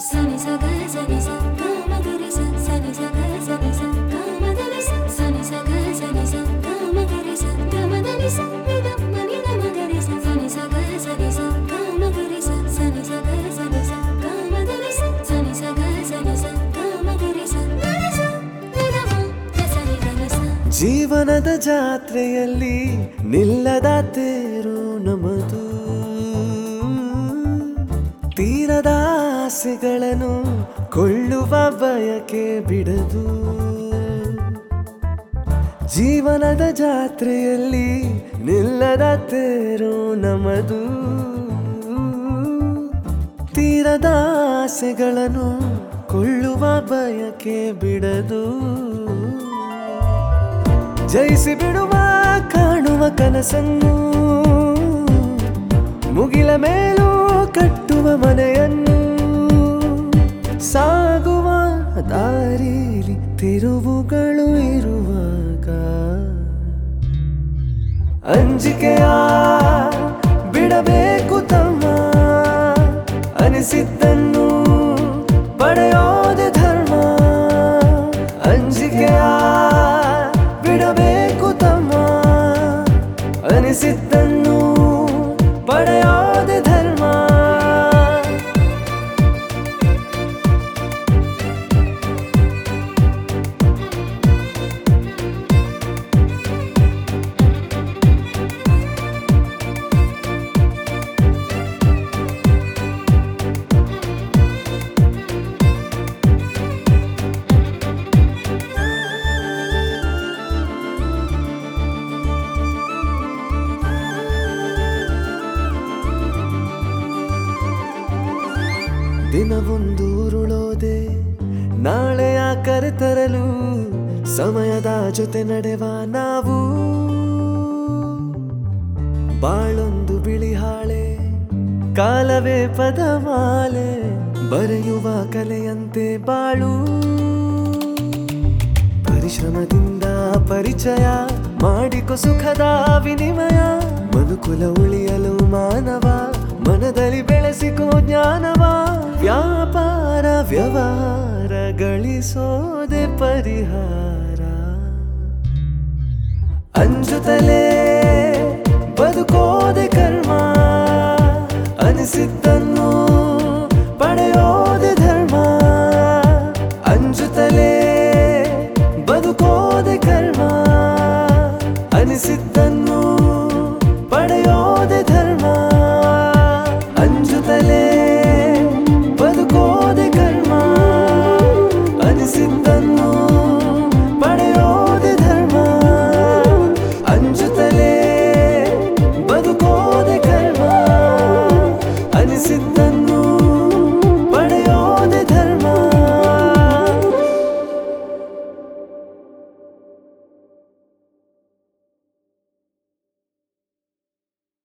సని సగ సని స గమ గరి స సని సగ సని స గమ గరి స సని సగ సని స గమ గరి స గమ గరి స నిద మని గమ గరి స సని సగ సని స గమ గరి స సని సగ సని స గమ గరి స సని సగ సని స గమ గరి స గరి స నిద మ సని గరి స ಜೀವನದ ಜಾತ್ರೆಯಲ್ಲಿ ನಿಲ್ಲದ ತೇರು ನಮದು ತೀರದ ಆಸೆಗಳನ್ನು ಕೊಳ್ಳುವ ಬಯಕೆ ಬಿಡದು ಜೀವನದ ಜಾತ್ರೆಯಲ್ಲಿ ನಿಲ್ಲದ ತೇರು ನಮದು ತೀರದ ಆಸೆಗಳನ್ನು ಕೊಳ್ಳುವ ಬಯಕೆ ಬಿಡದು ಜಯಿಸಿ ಬಿಡುವ ಕಾಣುವ ಕನಸನ್ನು ಮುಗಿಲ ಮೇಲೂ ಕಟ್ಟುವ ಮನೆಯನ್ನು ಸಾಗುವ ದಾರಿಲಿ ತಿರುವುಗಳು ಇರುವಾಗ ಅಂಜಿಕೆಯ ಬಿಡಬೇಕು ತಮ್ಮ ಅನಿಸಿದ್ದನ್ನು ಪಡೆಯೋದೆ ಧರ್ಮ ಅಂಜಿಕೆಯ ಬಿಡಬೇಕು ತಮ್ಮ ಅನಿಸಿದ್ದನ್ನು ಪಡೆಯೋದೆ ಧರ್ಮ ದಿನವೊಂದು ಉರುಳೋದೆ ನಾಳೆಯ ಕರೆತರಲು ಸಮಯದ ಜೊತೆ ನಡೆವ ನಾವು ಬಾಳೊಂದು ಬಿಳಿ ಹಾಳೆ ಕಾಲವೇ ಪದಮಾಲೆ ಬರೆಯುವ ಕಲೆಯಂತೆ ಬಾಳು ಪರಿಶ್ರಮದಿಂದ ಪರಿಚಯ ಮಾಡಿಕೊ ಸುಖದ ವಿನಿಮಯ ಮನುಕುಲ ಉಳಿಯಲು ಮಾನವ ಮನದಲ್ಲಿ ಬೆಳೆಸಿಕೋ ಜ್ಞಾನವ ವ್ಯಾಪಾರ ವ್ಯವಹಾರ ಗಳಿಸೋದೆ ಪರಿಹಾರ ಅಂಜುತ್ತಲೇ ಬದುಕೋದೆ ಕರ್ಮ ಅನಿಸಿದ್ದನ್ನು